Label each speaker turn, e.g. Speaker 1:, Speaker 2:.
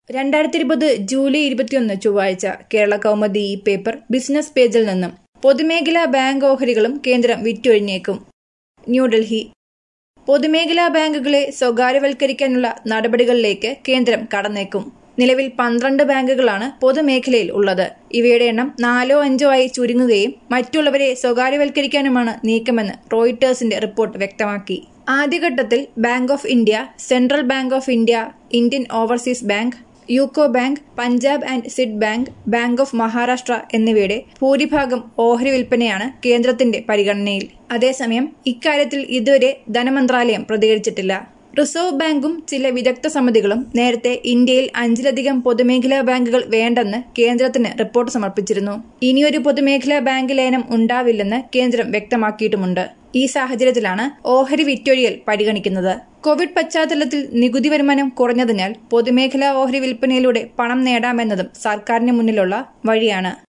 Speaker 1: രണ്ടായിരത്തി ഇരുപത് ജൂലൈ ഇരുപത്തിയൊന്ന് ചൊവ്വാഴ്ച കേരള കൗമുദി ഈ പേപ്പർ ബിസിനസ് പേജിൽ നിന്നും പൊതുമേഖലാ ബാങ്ക് ഓഹരികളും കേന്ദ്രം വിറ്റൊഴിഞ്ഞേക്കും ന്യൂഡൽഹി പൊതുമേഖലാ ബാങ്കുകളെ സ്വകാര്യവൽക്കരിക്കാനുള്ള നടപടികളിലേക്ക് കേന്ദ്രം കടന്നേക്കും നിലവിൽ പന്ത്രണ്ട് ബാങ്കുകളാണ് പൊതുമേഖലയിൽ ഉള്ളത് ഇവയുടെ എണ്ണം നാലോ അഞ്ചോ ആയി ചുരുങ്ങുകയും മറ്റുള്ളവരെ സ്വകാര്യവൽക്കരിക്കാനുമാണ് നീക്കമെന്ന് റോയിട്ടേഴ്സിന്റെ റിപ്പോർട്ട് വ്യക്തമാക്കി ആദ്യഘട്ടത്തിൽ bank of India central bank of India Indian overseas bank UCO bank Punjab and Sind bank bank of Maharashtra എന്നിവയുടെ ഭൂരിഭാഗം ഓഹരി വിൽപ്പനയാണ് കേന്ദ്രത്തിന്റെ പരിഗണനയിൽ അതേസമയം ഇക്കാര്യത്തിൽ ഇതുവരെ ധനമന്ത്രാലയം പ്രതികരിച്ചിട്ടില്ല റിസർവ് ബാങ്കും ചില വിദഗ്ധ സമിതികളും നേരത്തെ ഇന്ത്യയിൽ അഞ്ചിലധികം പൊതുമേഖലാ ബാങ്കുകൾ വേണ്ടെന്ന് കേന്ദ്രത്തിന് റിപ്പോർട്ട് സമർപ്പിച്ചിരുന്നു ഇനിയൊരു പൊതുമേഖലാ ബാങ്ക് ലയനം ഉണ്ടാവില്ലെന്ന് കേന്ദ്രം വ്യക്തമാക്കിയിട്ടുമുണ്ട് ഈ സാഹചര്യത്തിലാണ് ഓഹരി വിറ്റൊഴിയൽ പരിഗണിക്കുന്നത് കോവിഡ് പശ്ചാത്തലത്തിൽ നികുതി വരുമാനം കുറഞ്ഞതിനാൽ പൊതുമേഖലാ ഓഹരി വിൽപ്പനയിലൂടെ പണം നേടാമെന്നതും സർക്കാരിന് മുന്നിലുള്ള വഴിയാണ്